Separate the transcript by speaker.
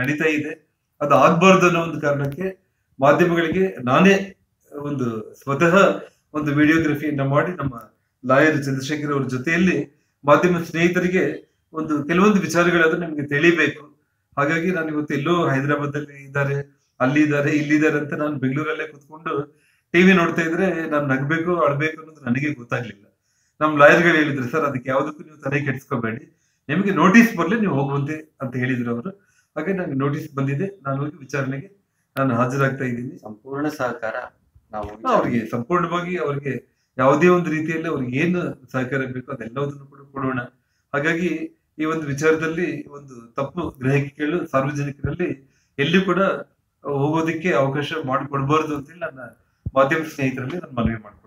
Speaker 1: ನಡೀತಾ ಇದೆ ಅದು ಆಗ್ಬಾರ್ದು ಅನ್ನೋ ಒಂದು ಕಾರಣಕ್ಕೆ ಮಾಧ್ಯಮಗಳಿಗೆ ನಾನೇ ಒಂದು ಸ್ವತಃ ಒಂದು ವಿಡಿಯೋಗ್ರಫಿಯನ್ನ ಮಾಡಿ ನಮ್ಮ ಲಾಯರ್ ಚಂದ್ರಶೇಖರ್ ಅವ್ರ ಜೊತೆಯಲ್ಲಿ ಮಾಧ್ಯಮ ಸ್ನೇಹಿತರಿಗೆ ಒಂದು ಕೆಲವೊಂದು ವಿಚಾರಗಳಾದ್ರೂ ನಿಮ್ಗೆ ತಿಳಿಬೇಕು ಹಾಗಾಗಿ ನಾನು ಇವತ್ತು ಎಲ್ಲೋ ಹೈದರಾಬಾದ್ ಅಲ್ಲಿ ಇದ್ದಾರೆ ಅಲ್ಲಿ ಇದ್ದಾರೆ ಇಲ್ಲಿದ್ದಾರೆ ಅಂತ ನಾನು ಬೆಂಗಳೂರಲ್ಲೇ ಕುತ್ಕೊಂಡು ಟಿವಿ ನೋಡ್ತಾ ಇದ್ರೆ ನಾನು ನಗ್ಬೇಕು ಅಳ್ಬೇಕು ಅನ್ನೋದು ನನಗೆ ಗೊತ್ತಾಗ್ಲಿಲ್ಲ ನಮ್ ಲಾಯರ್ಗಳು ಹೇಳಿದ್ರು ಸರ್ ಅದಕ್ಕೆ ಯಾವುದಕ್ಕೂ ನೀವು ತಲೆ ಕೆಡಿಸ್ಕೋಬೇಡಿ ನಿಮಗೆ ನೋಟಿಸ್ ಬರ್ಲಿ ನೀವು ಹೋಗುವಂತೆ ಅಂತ ಹೇಳಿದ್ರು ಅವರು ಹಾಗೆ ನನಗೆ ನೋಟಿಸ್ ಬಂದಿದೆ ನಾನು ಹೋಗಿ ವಿಚಾರಣೆಗೆ ನಾನು ಹಾಜರಾಗ್ತಾ ಇದ್ದೀನಿ
Speaker 2: ಸಂಪೂರ್ಣ ಸಹಕಾರ ನಾವು
Speaker 1: ಅವ್ರಿಗೆ ಸಂಪೂರ್ಣವಾಗಿ ಅವ್ರಿಗೆ ಯಾವುದೇ ಒಂದು ರೀತಿಯಲ್ಲಿ ಅವ್ರಿಗೆ ಏನು ಸಹಕಾರ ಬೇಕೋ ಅದೆಲ್ಲದನ್ನು ಕೂಡ ಕೊಡೋಣ ಹಾಗಾಗಿ ಈ ಒಂದು ವಿಚಾರದಲ್ಲಿ ಒಂದು ತಪ್ಪು ಗ್ರಹಿಕೆಗಳು ಸಾರ್ವಜನಿಕರಲ್ಲಿ ಎಲ್ಲಿ ಕೂಡ ಹೋಗೋದಕ್ಕೆ ಅವಕಾಶ ಮಾಡಿಕೊಡ್ಬಾರ್ದು ಅಂತೇಳಿ ನನ್ನ ಮಾಧ್ಯಮ ಸ್ನೇಹಿತರಲ್ಲಿ ನಾನು ಮನವಿ ಮಾಡ್ತೀನಿ